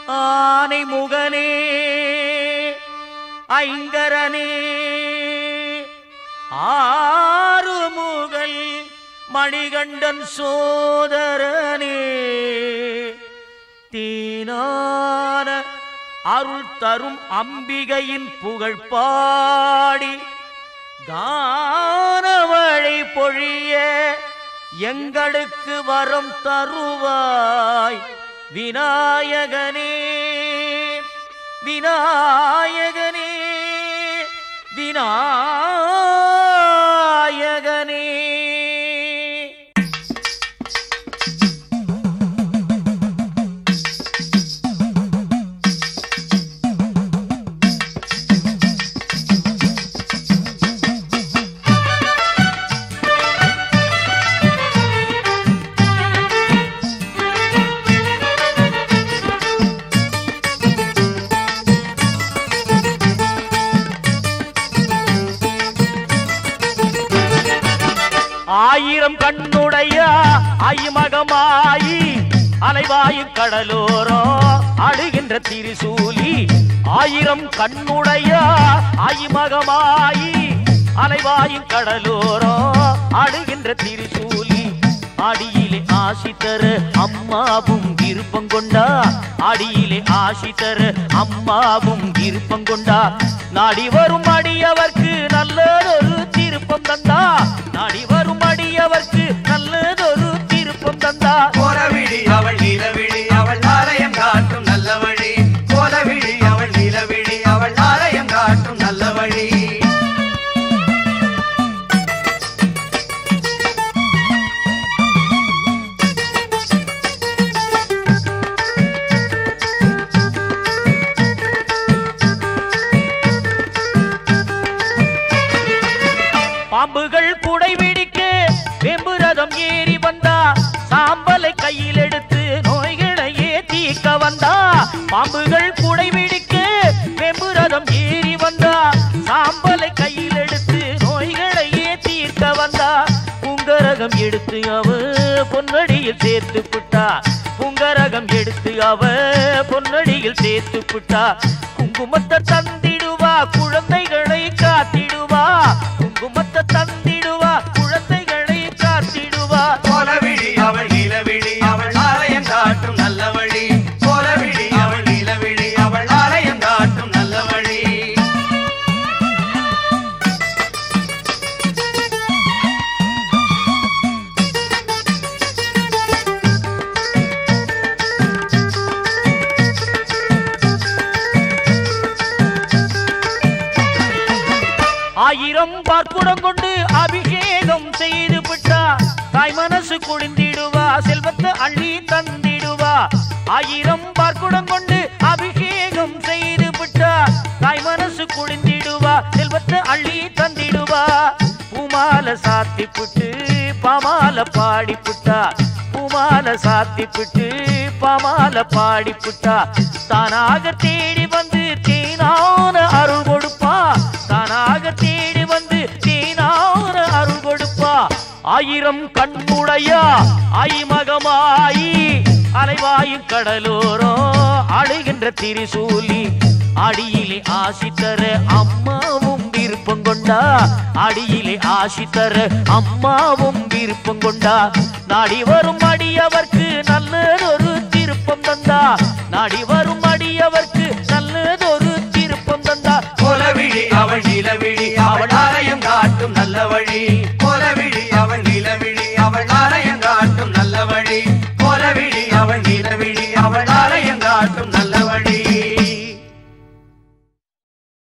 ஆனை முகனே ஐங்கரனே ஆறுமுகல் மணிகண்டன் சோதரனே தீனான அருள் தரும் அம்பிகையின் புகழ் பாடி கானவழி பொழிய எங்களுக்கு வரம் தருவாய் விநாயகனே விநாயகனே விநாயகனே ஆயிரம் கண்ணுடைய ஐமகமாயி அலைவாயும் கடலோரோ அழுகின்ற திரிசூலி ஆயிரம் கண்ணுடைய ஐமகமாயி அலைவாயும் கடலோரோ அழுகின்ற திரிசூலி அடியிலே ஆசி தர அம்மாவும் விருப்பம் கொண்டா அடியிலே ஆசி தர அம்மாவும் விருப்பம் கொண்டா நாடி வரும் அடியவர்க்கு நல்லதொரு திருப்பம் தந்தா நாடி வரும் அடியவர்க்கு நல்லதொரு திருப்பம் தந்தா கோலவிழி அவள் நிலவிழி அவள் ஆலயம் காட்டும் நல்ல வழி கோலவிழி அவள் நிலவிழி அவள் ஆலயம் காட்டும் நல்ல வழி பாம்புகள் குடை பிடிக்க வெம்பு ரதம் ஏறி வந்தா சாம்பலை கையில் எடுத்து நோய்களையே தீர்க்க வந்தா பாம்புகள் குடை பிடிக்க வெம்பு ரதம் ஏறி வந்தா சாம்பலை கையில் எடுத்து நோய்களையே தீர்க்க வந்தா புங்கரகம் எடுத்து அவ பொன்னடியில் சேர்த்து புட்டா புங்கரகம் எடுத்து அவ பொன்னடியில் சேர்த்து புட்டா குங்குமத்தை தந்திடுவா குழந்தைகளை காத்திடுவா குங்குமத்தை தந்திடுவா குழந்தைகளை காத்திடுவா கோலவிழி அவள் நிலவிழி அவள் ஆலயம் காட்டும் நல்ல வழி கோலவிழி அவள் நிலவிழி அவள் ஆலயம் காட்டும் நல்ல வழி ஆயிரம் பார்க்குடம் கொண்டு அபிஷேகம் செய்து விட்டா தாய் மனசு குளிந்திடுவா செல்வத்தை அள்ளி தந்திடுவா ஆயிரம் பார்க்குடம் கொண்டு அபிஷேகம் செய்து விட்டா தாய் மனசு குளிந்திடுவா செல்வத்தை அள்ளி தந்திடுவா பூமால சாத்தி புட்டு பாமால பாடி புட்டா பூமால சாத்தி புட்டு பாமால பாடி புட்டா தானாக தேடி வந்து தேனான அருள் கொடுப்பா தானாக தேடி வந்து தேனான அருள் கொடுப்பா ஆயிரம் கண்ணுடையா ஐமகமாயி அலைவாயும் கடலோரோ அழுகின்ற திரிசூலி அடியிலே ஆசி தர அம்மாவும் விருப்பம் கொண்டா அடியிலே ஆசி தர அம்மாவும் விருப்பம் கொண்டா நாடி வரும் அடியவர்க்கு நல்லதொரு திருப்பம் தந்தா நாடி வரும் அடியவர்க்கு நல்லதொரு திருப்பம் தந்தா கோலவிழி அவள் நிலவிழி அவள் ஆலயம் காட்டும் நல்ல வழி கோலவிழி அவள் நிலவிழி அவள் ஆலயம் காட்டும் நல்ல வழி கோலவிழி அவள் நிலவிழி அவள்